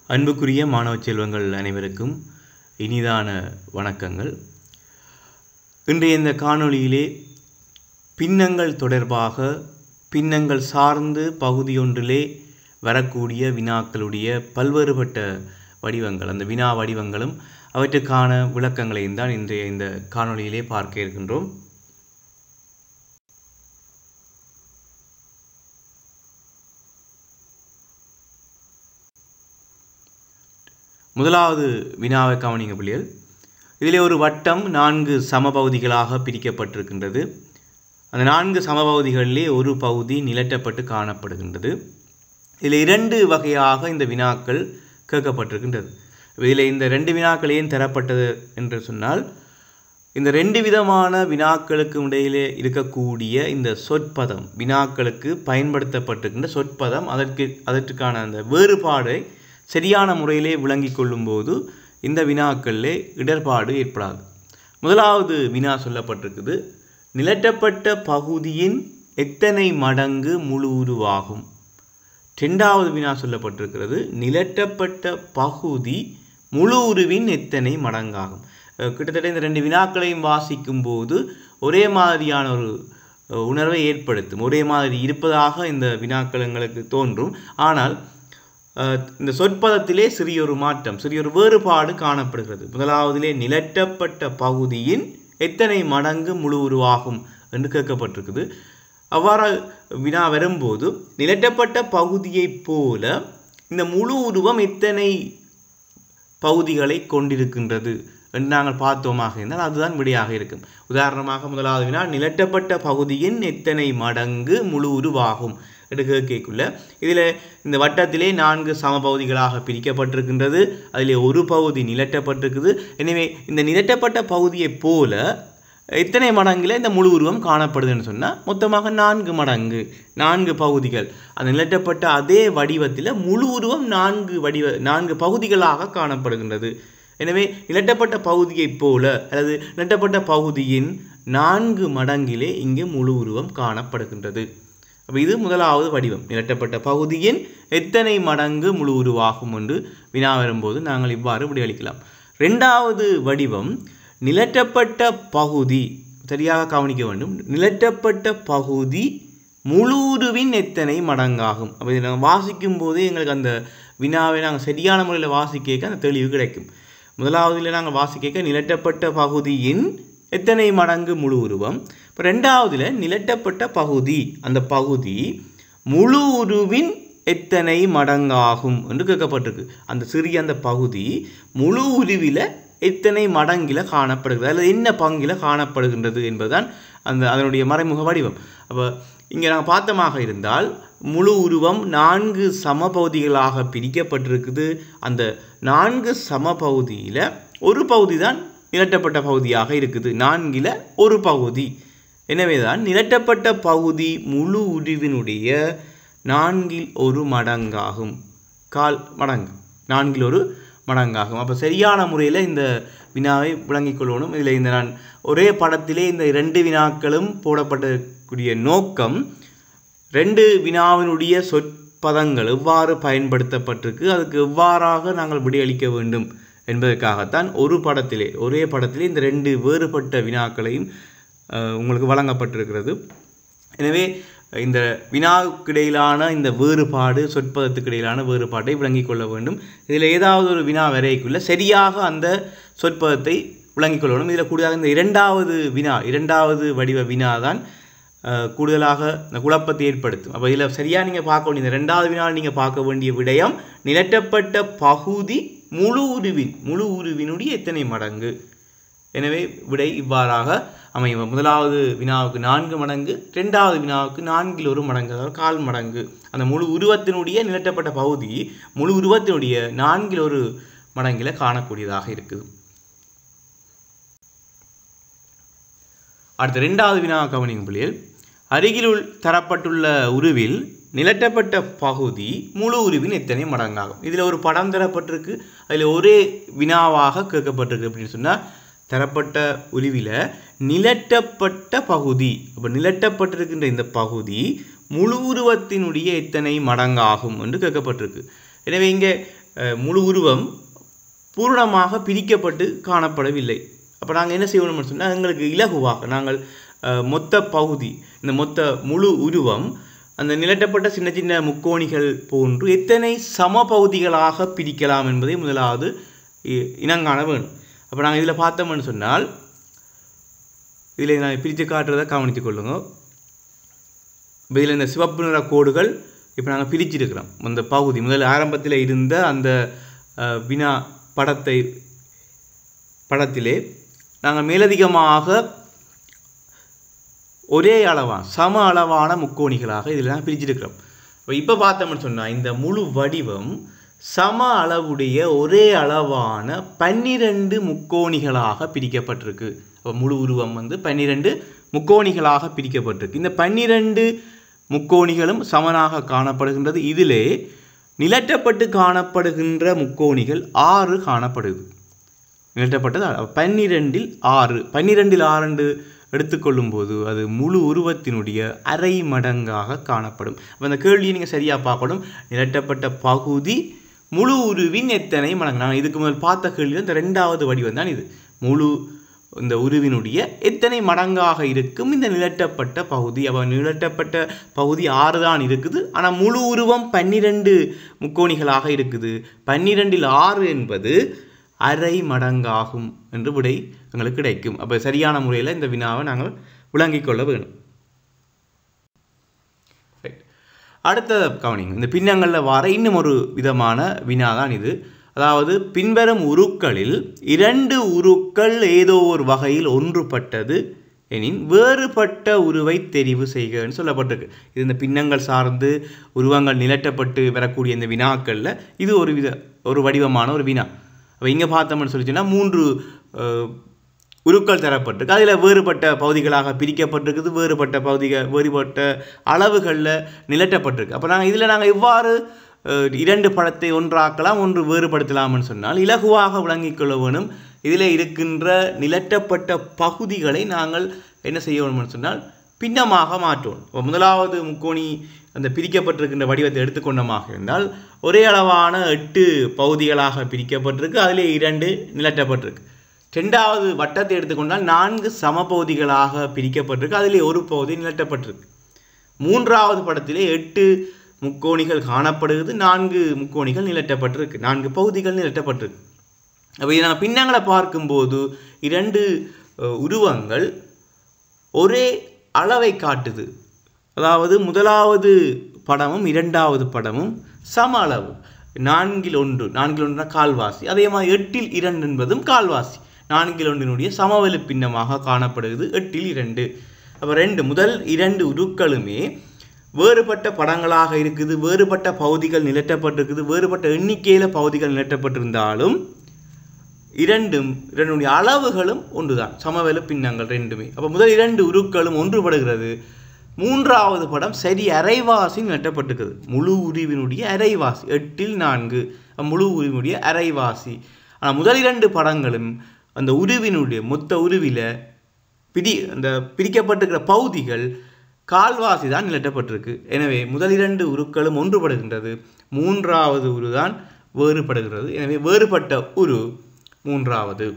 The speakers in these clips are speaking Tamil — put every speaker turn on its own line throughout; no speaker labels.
அன்புக்குரிய மாணவ செல்வங்கள் அனைவருக்கும் இனிதான வணக்கங்கள் இன்றைய இந்த காணொளியிலே பின்னங்கள் தொடர்பாக பின்னங்கள் சார்ந்து பகுதியொன்றிலே வரக்கூடிய வினாக்களுடைய பல்வேறுபட்ட வடிவங்கள் அந்த வினா வடிவங்களும் அவற்றுக்கான விளக்கங்களையும் தான் இன்றைய இந்த காணொளியிலே பார்க்க இருக்கின்றோம் முதலாவது வினாவை கவனிங்க பிள்ளைகள் இதிலே ஒரு வட்டம் நான்கு சமபகுதிகளாக பிரிக்கப்பட்டிருக்கின்றது அந்த நான்கு சமபகுதிகளிலே ஒரு பகுதி நிலட்டப்பட்டு காணப்படுகின்றது இதில் இரண்டு வகையாக இந்த வினாக்கள் கேட்கப்பட்டிருக்கின்றது இதில் இந்த ரெண்டு வினாக்கள் ஏன் தரப்பட்டது என்று சொன்னால் இந்த ரெண்டு விதமான வினாக்களுக்கு இடையிலே இருக்கக்கூடிய இந்த சொற்பதம் வினாக்களுக்கு பயன்படுத்தப்பட்டிருக்கின்ற சொற்பதம் அதற்கு அதற்கான அந்த வேறுபாடை சரியான முறையிலே விளங்கி கொள்ளும்போது இந்த வினாக்களிலே இடர்பாடு ஏற்படாது முதலாவது வினா சொல்லப்பட்டிருக்குது நிலட்டப்பட்ட பகுதியின் எத்தனை மடங்கு முழு உருவாகும் ரெண்டாவது வினா சொல்லப்பட்டிருக்கிறது நிலட்டப்பட்ட பகுதி முழு உருவின் எத்தனை மடங்காகும் அஹ் கிட்டத்தட்ட இந்த ரெண்டு வினாக்களையும் வாசிக்கும் போது ஒரே மாதிரியான ஒரு அஹ், உணர்வை ஏற்படுத்தும் ஒரே மாதிரி இருப்பதாக இந்த வினாக்கள் எங்களுக்கு தோன்றும் ஆனால் அஹ், இந்த சொற்பதத்திலே சிறியொரு மாற்றம் சிறியொரு வேறுபாடு காணப்படுகிறது முதலாவதிலே நிலட்டப்பட்ட பகுதியின் எத்தனை மடங்கு முழு உருவாகும் என்று கேட்கப்பட்டிருக்குது அவ்வாறு வினா வரும்போது நிலட்டப்பட்ட பகுதியைப் போல இந்த முழு உருவம் எத்தனை பகுதிகளை கொண்டிருக்கின்றது என்று நாங்கள் பார்த்தோமாக இருந்தால் அதுதான் விடையாக இருக்கும் உதாரணமாக முதலாவது வினா நிலட்டப்பட்ட பகுதியின் எத்தனை மடங்கு முழு உருவாகும் என்று கேட்கக்குள்ள இதில் இந்த வட்டத்திலே நான்கு சமபகுதிகளாக பிரிக்கப்பட்டிருக்கின்றது அதிலே ஒரு பகுதி நிலட்டப்பட்டிருக்குது எனவே இந்த நிலட்டப்பட்ட பகுதியைப் போல எத்தனை மடங்கில் இந்த முழு உருவம் காணப்படுதுன்னு சொன்னால் மொத்தமாக நான்கு மடங்கு நான்கு பகுதிகள் அந்த நிலட்டப்பட்ட அதே வடிவத்தில் முழு உருவம் நான்கு வடிவ நான்கு பகுதிகளாக காணப்படுகின்றது எனவே நிலட்டப்பட்ட பகுதியைப் போல அல்லது நிலட்டப்பட்ட பகுதியின் நான்கு மடங்கிலே இங்கே முழு உருவம் காணப்படுகின்றது அப்போ இது முதலாவது வடிவம் நிலட்டப்பட்ட பகுதியின் எத்தனை மடங்கு முழு உருவாகும் என்று வினா வரும்போது நாங்கள் இவ்வாறு விடையளிக்கலாம் ரெண்டாவது வடிவம் நிலட்டப்பட்ட பகுதி சரியாக கவனிக்க வேண்டும் நிலட்டப்பட்ட பகுதி முழு உருவின் எத்தனை மடங்காகும் அப்போ இதை நாங்கள் வாசிக்கும் போதே எங்களுக்கு அந்த வினாவை நாங்கள் சரியான முறையில் வாசிக்க அந்த தெளிவு கிடைக்கும் முதலாவதில் நாங்கள் வாசிக்க நிலட்டப்பட்ட பகுதியின் எத்தனை மடங்கு முழு உருவம் இப்போ ரெண்டாவதுல நிலட்டப்பட்ட பகுதி அந்த பகுதி முழு உருவின் எத்தனை மடங்காகும் என்று கேட்கப்பட்டிருக்கு அந்த சிறிய அந்த பகுதி முழு உருவில எத்தனை மடங்கில காணப்படுகிறது அல்லது என்ன பங்கில காணப்படுகின்றது என்பதுதான் அந்த அதனுடைய மறைமுக வடிவம் அப்போ இங்கே நாங்கள் பார்த்தமாக இருந்தால் முழு உருவம் நான்கு சமபகுதிகளாக பிரிக்கப்பட்டிருக்குது அந்த நான்கு சமபகுதியில் ஒரு பகுதி தான் நிலட்டப்பட்ட பகுதியாக இருக்குது நான்கில் ஒரு பகுதி எனவேதான் நிலட்டப்பட்ட பகுதி முழு உருவினுடைய நான்கில் ஒரு மடங்காகும் கால் மடங்கு நான்கில் ஒரு மடங்காகும் அப்போ சரியான முறையில் இந்த வினாவை விளங்கிக் கொள்ளணும் இதில் இந்த நான் ஒரே படத்திலே இந்த இரண்டு வினாக்களும் போடப்படக்கூடிய நோக்கம் ரெண்டு வினாவினுடைய சொற்பதங்கள் எவ்வாறு பயன்படுத்தப்பட்டிருக்கு அதுக்கு எவ்வாறாக நாங்கள் விடையளிக்க வேண்டும் என்பதற்காகத்தான் ஒரு படத்திலே ஒரே படத்திலே இந்த ரெண்டு வேறுபட்ட வினாக்களையும் அஹ், உங்களுக்கு வழங்கப்பட்டிருக்கிறது எனவே இந்த வினாவுக்கு இடையிலான இந்த வேறுபாடு சொற்பதத்துக்கு இடையிலான வேறுபாட்டை விளங்கிக் கொள்ள வேண்டும் இதில் ஏதாவது ஒரு வினா வரைக்குள்ள சரியாக அந்த சொற்பதத்தை விளங்கிக் கொள்ளணும் இதில் கூடுதலாக இந்த இரண்டாவது வினா இரண்டாவது வடிவ வினா தான் அஹ், கூடுதலாக இந்த குழப்பத்தை ஏற்படுத்தும் அப்போ இதில் சரியாக நீங்கள் பார்க்க வேண்டிய இந்த ரெண்டாவது வினால் நீங்கள் பார்க்க வேண்டிய விடயம் நிலட்டப்பட்ட பகுதி முழு உருவின் முழு உருவினுடைய எத்தனை மடங்கு எனவே விடை இவ்வாறாக அமையும் முதலாவது வினாவுக்கு நான்கு மடங்கு ரெண்டாவது வினாவுக்கு நான்கில் ஒரு மடங்கு அதாவது கால் மடங்கு அந்த முழு உருவத்தினுடைய நிலட்டப்பட்ட பகுதி முழு உருவத்தினுடைய நான்கில் ஒரு மடங்கில் காணக்கூடியதாக இருக்குது அடுத்த ரெண்டாவது வினா கவனிங்க பிள்ளைகள் அருகிலுள் தரப்பட்டுள்ள உருவில் நிலட்டப்பட்ட பகுதி முழு உருவின் எத்தனை மடங்காகும் இதில் ஒரு படம் தரப்பட்டிருக்கு அதில் ஒரே வினாவாக கேட்கப்பட்டிருக்கு அப்படின்னு சொன்னால் தரப்பட்ட உருவில நிலட்டப்பட்ட பகுதி அப்போ நிலட்டப்பட்டிருக்கின்ற இந்த பகுதி முழு உருவத்தினுடைய எத்தனை மடங்காகும் என்று கேட்கப்பட்டிருக்கு எனவே இங்கே அஹ், முழு உருவம் பூரணமாக பிரிக்கப்பட்டு காணப்படவில்லை அப்போ நாங்கள் என்ன செய்யணும்னு சொன்னால் எங்களுக்கு இலகுவாக நாங்கள் அஹ், மொத்த பகுதி இந்த மொத்த முழு உருவம் அந்த நிலட்டப்பட்ட சின்ன சின்ன முக்கோணிகள் போன்று எத்தனை சம பகுதிகளாக பிரிக்கலாம் என்பதை முதலாவது இ- இனங்காண வேணும் அப்போ நாங்கள் இதில் பார்த்தோம்னு சொன்னால் இதில் நான் பிரித்து காட்டுறதை கவனித்துக் கொள்ளுங்க இப்போ இதில் இந்த சிவப்பு நிற கோடுகள் இப்போ நாங்கள் பிரிச்சிருக்கிறோம் அந்த பகுதி முதல் ஆரம்பத்தில் இருந்த அந்த அஹ், வினா படத்தை படத்திலே நாங்கள் மேலதிகமாக ஒரே அளவான சம அளவான முக்கோணிகளாக இதில் நாங்கள் பிரிச்சிருக்கிறோம் இப்போ இப்போ பார்த்தோம்னு சொன்னால் இந்த முழு வடிவம் சம அளவுடைய ஒரே அளவான பன்னிரண்டு முக்கோணிகளாக பிரிக்கப்பட்டிருக்கு அப்போ முழு உருவம் வந்து பன்னிரண்டு முக்கோணிகளாக பிரிக்கப்பட்டிருக்கு இந்த பன்னிரண்டு முக்கோணிகளும் சமனாக காணப்படுகின்றது இதிலே நிலட்டப்பட்டு காணப்படுகின்ற முக்கோணிகள் ஆறு காணப்படுது நிலட்டப்பட்டது ஆ- பன்னிரெண்டில் ஆறு பன்னிரெண்டில் ஆறு எடுத்துக்கொள்ளும் போது அது முழு உருவத்தினுடைய அரை மடங்காக காணப்படும் அப்போ அந்த கேள்வியை நீங்கள் சரியாக பார்க்கணும் நிலட்டப்பட்ட பகுதி முழு உருவின் எத்தனை மடங்கு நான் இதுக்கு முதல் பார்த்த கேள்வி இந்த ரெண்டாவது வடிவம் தான் இது முழு இந்த உருவினுடைய எத்தனை மடங்காக இருக்கும் இந்த நிலட்டப்பட்ட பகுதி அப்போ நிலட்டப்பட்ட பகுதி ஆறு தான் இருக்குது ஆனால் முழு உருவம் பன்னிரெண்டு முக்கோணிகளாக இருக்குது பன்னிரெண்டில் ஆறு என்பது அரை மடங்காகும் என்று விடை எங்களுக்கு கிடைக்கும் அப்போ சரியான முறையில் இந்த வினாவை நாங்கள் விளங்கிக் கொள்ள வேணும் Right. அடுத்த கவனிங்க இந்த பின்னங்களில் வர இன்னும் ஒரு விதமான வினா தான் இது அதாவது பின்வரும் உருக்களில் இரண்டு உருக்கள் ஏதோ ஒரு வகையில் ஒன்றுபட்டது எனின் வேறுபட்ட உருவை தெரிவு செய்கன்னு சொல்லப்பட்டிருக்கு இது இந்த பின்னங்கள் சார்ந்து உருவங்கள் நிலட்டப்பட்டு வரக்கூடிய இந்த வினாக்களில் இது ஒரு வித ஒரு வடிவமான ஒரு வினா அப்போ இங்கே பார்த்தோம்னு சொல்லிச்சுன்னா மூன்று அஹ், உருக்கள் தரப்பட்டிருக்கு அதில் வேறுபட்ட பகுதிகளாக பிரிக்கப்பட்டிருக்குது வேறுபட்ட பகுதிகள் வேறுபட்ட அளவுகளில் நிலட்டப்பட்டிருக்கு அப்போ நாங்கள் இதில் நாங்கள் எவ்வாறு அஹ், இரண்டு படத்தை ஒன்றாக்கலாம் ஒன்று வேறுபடுத்தலாம்னு சொன்னால் இலகுவாக விளங்கிக் கொள்ள வேணும் இதில் இருக்கின்ற நிலட்டப்பட்ட பகுதிகளை நாங்கள் என்ன செய்ய வேணும்னு சொன்னால் பின்னமாக மாற்றணும் இப்போ முதலாவது முக்கோணி அந்த பிரிக்கப்பட்டிருக்கின்ற வடிவத்தை எடுத்துக்கொண்டமாக இருந்தால் ஒரே அளவான எட்டு பகுதிகளாக பிரிக்கப்பட்டிருக்கு அதிலே இரண்டு நிலட்டப்பட்டிருக்கு ரெண்டாவது வட்டத்தை எடுத்துக்கொண்டால் நான்கு சமபகுதிகளாக பிரிக்கப்பட்டிருக்கு அதிலே ஒரு பகுதி நிலட்டப்பட்டிருக்கு மூன்றாவது படத்திலே எட்டு முக்கோணிகள் காணப்படுகிறது நான்கு முக்கோணிகள் நிலட்டப்பட்டிருக்கு நான்கு பகுதிகள் நிலட்டப்பட்டிருக்கு அப்போ இதை நம்ம பின்னங்களை பார்க்கும்போது இரண்டு அஹ், உருவங்கள் ஒரே அளவை காட்டுது அதாவது முதலாவது படமும் இரண்டாவது படமும் சம அளவு நான்கில் ஒன்று நான்கில் ஒன்றுனா கால்வாசி அதே மாதிரி எட்டில் இரண்டு என்பதும் கால்வாசி நான்கில் ஒன்றினுடைய சமவெளி பின்னமாக காணப்படுகிறது எட்டில் இரண்டு அப்போ ரெண்டு முதல் இரண்டு உருக்களுமே வேறுபட்ட படங்களாக இருக்குது வேறுபட்ட பகுதிகள் நிலட்டப்பட்டிருக்குது வேறுபட்ட எண்ணிக்கையில் பகுதிகள் நிலட்டப்பட்டிருந்தாலும் இரண்டும் இரண்டுடைய அளவுகளும் ஒன்றுதான் சமவெளி பின்னங்கள் ரெண்டுமே அப்போ முதல் இரண்டு உருக்களும் ஒன்றுபடுகிறது மூன்றாவது படம் சரி அரைவாசி நட்டப்பட்டிருக்குது முழு உருவினுடைய அரைவாசி எட்டில் நான்கு அப்ப முழு உருவினுடைய அரைவாசி ஆனால் முதல் இரண்டு படங்களும் அந்த உருவினுடைய மொத்த உருவில பிடி அந்த பிரிக்கப்பட்டிருக்கிற பகுதிகள் கால்வாசி தான் நிலட்டப்பட்டிருக்கு எனவே முதல் இரண்டு உருக்களும் ஒன்றுபடுகின்றது மூன்றாவது உரு தான் வேறுபடுகிறது எனவே வேறுபட்ட உரு மூன்றாவது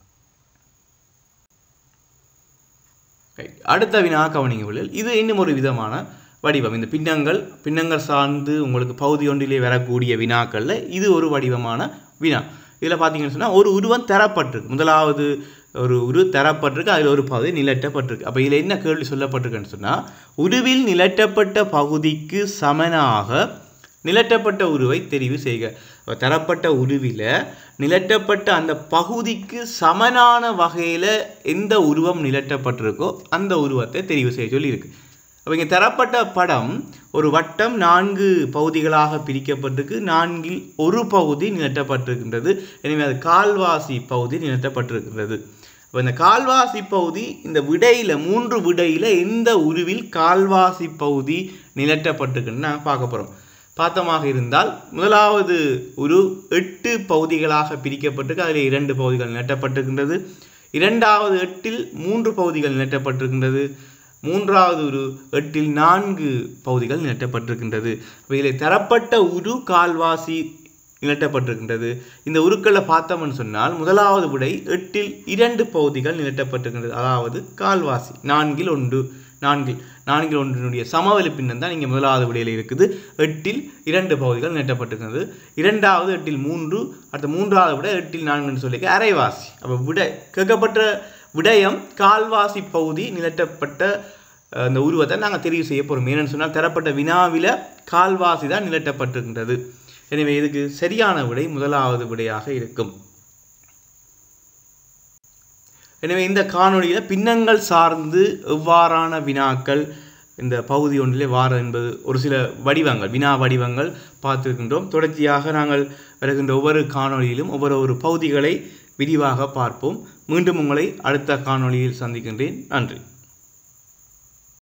Right. அடுத்த வினா கவனிங்க விழில் இது இன்னும் ஒரு விதமான வடிவம் இந்த பின்னங்கள் பின்னங்கள் சார்ந்து உங்களுக்கு பகுதி ஒன்றிலே வரக்கூடிய வினாக்களில் இது ஒரு வடிவமான வினா இதில் பார்த்தீங்கன்னு சொன்னால் ஒரு உருவம் தரப்பட்டிருக்கு முதலாவது ஒரு உரு தரப்பட்டிருக்கு அதில் ஒரு பகுதி நிலட்டப்பட்டிருக்கு அப்போ இதில் என்ன கேள்வி சொல்லப்பட்டிருக்குன்னு சொன்னால் உருவில் நிலட்டப்பட்ட பகுதிக்கு சமனாக நிலட்டப்பட்ட உருவை தெரிவு செய்க அப்ப தரப்பட்ட உருவில நிலட்டப்பட்ட அந்த பகுதிக்கு சமனான வகையில் எந்த உருவம் நிலட்டப்பட்டிருக்கோ அந்த உருவத்தை தெரிவு செய்ய சொல்லியிருக்கு அப்போ இங்கே தரப்பட்ட படம் ஒரு வட்டம் நான்கு பகுதிகளாக பிரிக்கப்பட்டிருக்கு நான்கில் ஒரு பகுதி நிலட்டப்பட்டிருக்கின்றது எனவே அது கால்வாசி பகுதி நிலட்டப்பட்டிருக்கின்றது அப்போ இந்த கால்வாசி பகுதி இந்த விடையில் மூன்று விடையில் எந்த உருவில் கால்வாசி பகுதி நிலட்டப்பட்டிருக்குன்னு நாங்கள் பார்க்க போகிறோம் பார்த்தமாக இருந்தால் முதலாவது ஒரு எட்டு பகுதிகளாக பிரிக்கப்பட்டிருக்கு அதில் இரண்டு பகுதிகள் நிலட்டப்பட்டிருக்கின்றது இரண்டாவது எட்டில் மூன்று பகுதிகள் நிலட்டப்பட்டிருக்கின்றது மூன்றாவது உரு எட்டில் நான்கு பகுதிகள் நிலட்டப்பட்டிருக்கின்றது அப்ப இதில் தரப்பட்ட உரு கால்வாசி நிலட்டப்பட்டிருக்கின்றது இந்த உருக்களை பார்த்தோம்னு சொன்னால் முதலாவது விடை எட்டில் இரண்டு பகுதிகள் நிலட்டப்பட்டிருக்கின்றது அதாவது கால்வாசி நான்கில் ஒன்று நான்கில் நான்கில் ஒன்றினுடைய சமவெளி பின்னம் தான் இங்கே முதலாவது விடையில் இருக்குது எட்டில் இரண்டு பகுதிகள் நிலட்டப்பட்டிருக்கிறது இரண்டாவது எட்டில் மூன்று அடுத்த மூன்றாவது விட எட்டில் நான்குன்னு சொல்லி அரைவாசி அப்போ விடை கேட்கப்பட்ட விடயம் கால்வாசி பகுதி நிலட்டப்பட்ட அஹ், இந்த உருவத்தை நாங்கள் தெரிவு செய்ய போகிறோம் ஏன்னு சொன்னால் தரப்பட்ட வினாவில கால்வாசி தான் நிலட்டப்பட்டிருக்கின்றது எனவே இதுக்கு சரியான விடை முதலாவது விடையாக இருக்கும் எனவே இந்த காணொளியில் பின்னங்கள் சார்ந்து எவ்வாறான வினாக்கள் இந்த பகுதி ஒன்றிலே வார என்பது ஒரு சில வடிவங்கள் வினா வடிவங்கள் பார்த்திருக்கின்றோம் தொடர்ச்சியாக நாங்கள் வருகின்ற ஒவ்வொரு காணொளியிலும் ஒவ்வொரு ஒரு பகுதிகளை விரிவாக பார்ப்போம் மீண்டும் உங்களை அடுத்த காணொளியில் சந்திக்கின்றேன் நன்றி